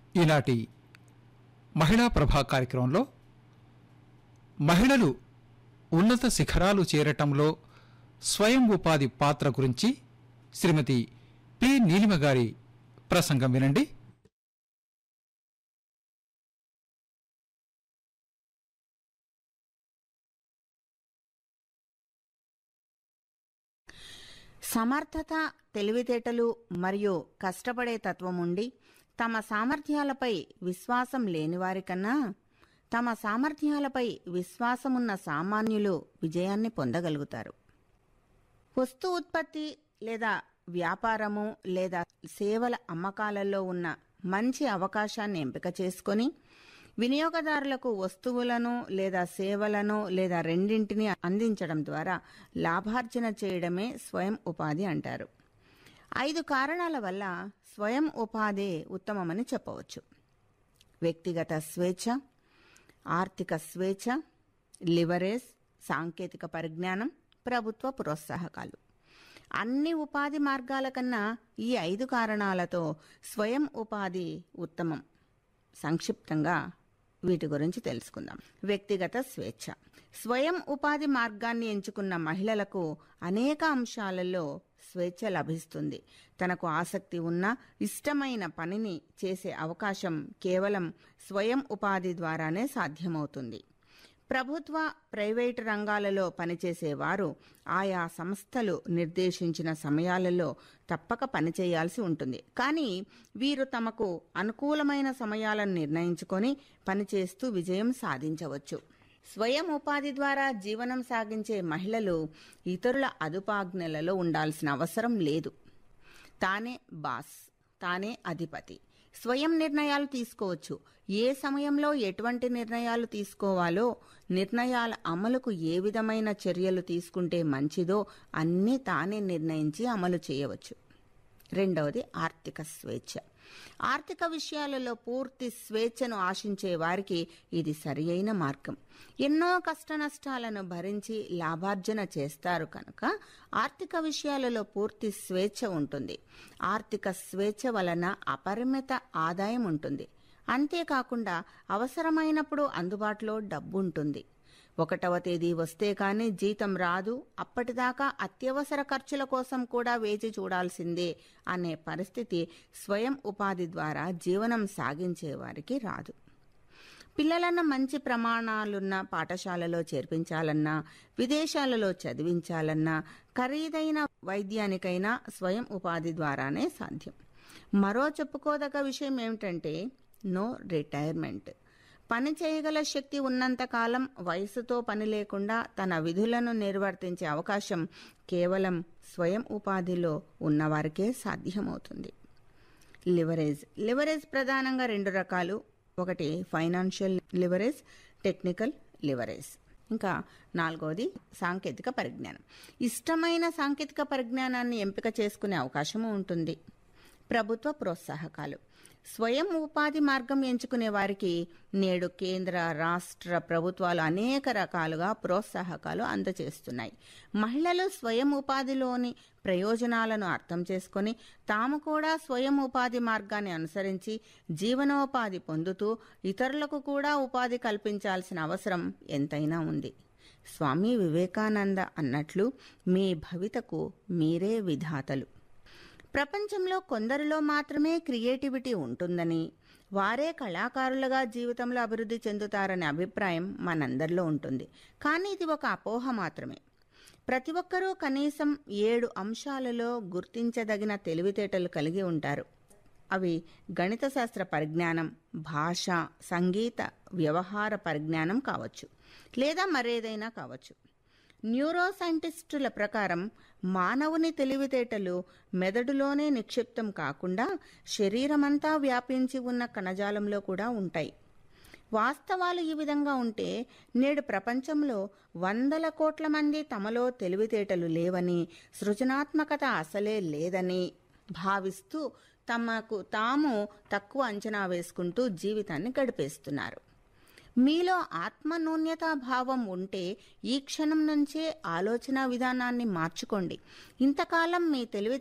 ఈనాటి మహిళా ప్రభా కార్యక్రమంలో మహిళలు ఉన్నత శిఖరాలు చేరటంలో స్వయం ఉపాధి పాత్ర గురించి శ్రీమతి పి నీలిమ గారి ప్రసంగం వినండి సమర్థత తెలివితేటలు మరియు కష్టపడే తత్వం ఉండి తమ సామర్థ్యాలపై విశ్వాసం లేనివారికన్నా తమ సామర్థ్యాలపై విశ్వాసమున్న సామాన్యులు విజయాన్ని పొందగలుగుతారు వస్తు ఉత్పత్తి లేదా వ్యాపారము లేదా సేవల అమ్మకాలలో ఉన్న మంచి అవకాశాన్ని ఎంపిక చేసుకొని వినియోగదారులకు వస్తువులను లేదా సేవలను లేదా రెండింటిని అందించడం ద్వారా లాభార్జన చేయడమే స్వయం ఉపాధి అంటారు ఐదు కారణాల వల్ల స్వయం ఉపాధి ఉత్తమమని చెప్పవచ్చు వ్యక్తిగత స్వేచ్ఛ ఆర్థిక స్వేచ్ఛ లివరేజ్ సాంకేతిక పరిజ్ఞానం ప్రభుత్వ ప్రోత్సాహకాలు అన్ని ఉపాధి మార్గాల కన్నా ఈ ఐదు కారణాలతో స్వయం ఉపాధి ఉత్తమం సంక్షిప్తంగా వీటి గురించి తెలుసుకుందాం వ్యక్తిగత స్వేచ్ఛ స్వయం ఉపాధి మార్గాన్ని ఎంచుకున్న మహిళలకు అనేక అంశాలలో స్వేచ్ఛ లభిస్తుంది తనకు ఆసక్తి ఉన్న ఇష్టమైన పనిని చేసే అవకాశం కేవలం స్వయం ఉపాధి ద్వారానే సాధ్యమవుతుంది ప్రభుత్వ ప్రైవేటు రంగాలలో పనిచేసే వారు ఆయా సంస్థలు నిర్దేశించిన సమయాలలో తప్పక పనిచేయాల్సి ఉంటుంది కానీ వీరు తమకు అనుకూలమైన సమయాలను నిర్ణయించుకొని పనిచేస్తూ విజయం సాధించవచ్చు స్వయం ఉపాధి ద్వారా జీవనం సాగించే మహిళలు ఇతరుల అదుపాజ్ఞలలో ఉండాల్సిన అవసరం లేదు తానే బాస్ తానే అధిపతి స్వయం నిర్ణయాలు తీసుకోవచ్చు ఏ సమయంలో ఎటువంటి నిర్ణయాలు తీసుకోవాలో నిర్ణయాల అమలుకు ఏ విధమైన చర్యలు తీసుకుంటే మంచిదో అన్నీ తానే నిర్ణయించి అమలు చేయవచ్చు రెండవది ఆర్థిక స్వేచ్ఛ ఆర్థిక విషయాలలో పూర్తి స్వేచ్ఛను ఆశించే వారికి ఇది సరియైన మార్గం ఎన్నో కష్టనష్టాలను భరించి లాభార్జన చేస్తారు కనుక ఆర్థిక విషయాలలో పూర్తి స్వేచ్ఛ ఉంటుంది ఆర్థిక స్వేచ్ఛ వలన అపరిమిత ఆదాయం ఉంటుంది అంతేకాకుండా అవసరమైనప్పుడు అందుబాటులో డబ్బు ఉంటుంది ఒకటవ తేదీ వస్తే కానీ జీతం రాదు అప్పటిదాకా అత్యవసర ఖర్చుల కోసం కూడా వేచి చూడాల్సిందే అనే పరిస్థితి స్వయం ఉపాధి ద్వారా జీవనం సాగించే వారికి రాదు పిల్లలను మంచి ప్రమాణాలున్న పాఠశాలలో చేర్పించాలన్నా విదేశాలలో చదివించాలన్నా ఖరీదైన వైద్యానికైనా స్వయం ఉపాధి ద్వారానే సాధ్యం మరో చెప్పుకోదగ్గ విషయం ఏమిటంటే నో రిటైర్మెంట్ పని చేయగల శక్తి ఉన్నంతకాలం వయసుతో పని లేకుండా తన విధులను నిర్వర్తించే అవకాశం కేవలం స్వయం ఉపాధిలో ఉన్నవారికే సాధ్యమవుతుంది లివరేజ్ లివరేజ్ ప్రధానంగా రెండు రకాలు ఒకటి ఫైనాన్షియల్ లివరేజ్ టెక్నికల్ లివరేజ్ ఇంకా నాలుగవది సాంకేతిక పరిజ్ఞానం ఇష్టమైన సాంకేతిక పరిజ్ఞానాన్ని ఎంపిక చేసుకునే అవకాశము ఉంటుంది ప్రభుత్వ ప్రోత్సాహకాలు స్వయం ఉపాధి మార్గం ఎంచుకునే వారికి నేడు కేంద్ర రాష్ట్ర ప్రభుత్వాలు అనేక రకాలుగా ప్రోత్సాహకాలు అందజేస్తున్నాయి మహిళలు స్వయం ఉపాధిలోని ప్రయోజనాలను అర్థం చేసుకొని తాము కూడా స్వయం ఉపాధి మార్గాన్ని అనుసరించి జీవనోపాధి పొందుతూ ఇతరులకు కూడా ఉపాధి కల్పించాల్సిన అవసరం ఎంతైనా ఉంది స్వామి వివేకానంద అన్నట్లు మీ భవితకు మీరే విధాతలు ప్రపంచంలో కొందరిలో మాత్రమే క్రియేటివిటీ ఉంటుందని వారే కళాకారులుగా జీవితంలో అభివృద్ధి చెందుతారనే అభిప్రాయం మనందరిలో ఉంటుంది కానీ ఇది ఒక అపోహ మాత్రమే ప్రతి ఒక్కరూ కనీసం ఏడు అంశాలలో గుర్తించదగిన తెలివితేటలు కలిగి ఉంటారు అవి గణిత శాస్త్ర పరిజ్ఞానం భాష సంగీత వ్యవహార పరిజ్ఞానం కావచ్చు లేదా మరేదైనా కావచ్చు న్యూరో సైంటిస్టుల ప్రకారం మానవుని తెలివితేటలు మెదడులోనే నిక్షిప్తం కాకుండా శరీరమంతా వ్యాపించి ఉన్న కణజాలంలో కూడా ఉంటాయి వాస్తవాలు ఈ విధంగా ఉంటే నేడు ప్రపంచంలో వందల కోట్ల మంది తమలో తెలివితేటలు లేవని సృజనాత్మకత అసలే లేదని భావిస్తూ తమకు తాము తక్కువ అంచనా వేసుకుంటూ జీవితాన్ని గడిపేస్తున్నారు మీలో ఆత్మనూన్యతా భావం ఉంటే ఈ క్షణం నుంచే ఆలోచన విధానాన్ని మార్చుకోండి ఇంతకాలం మీ తెలివి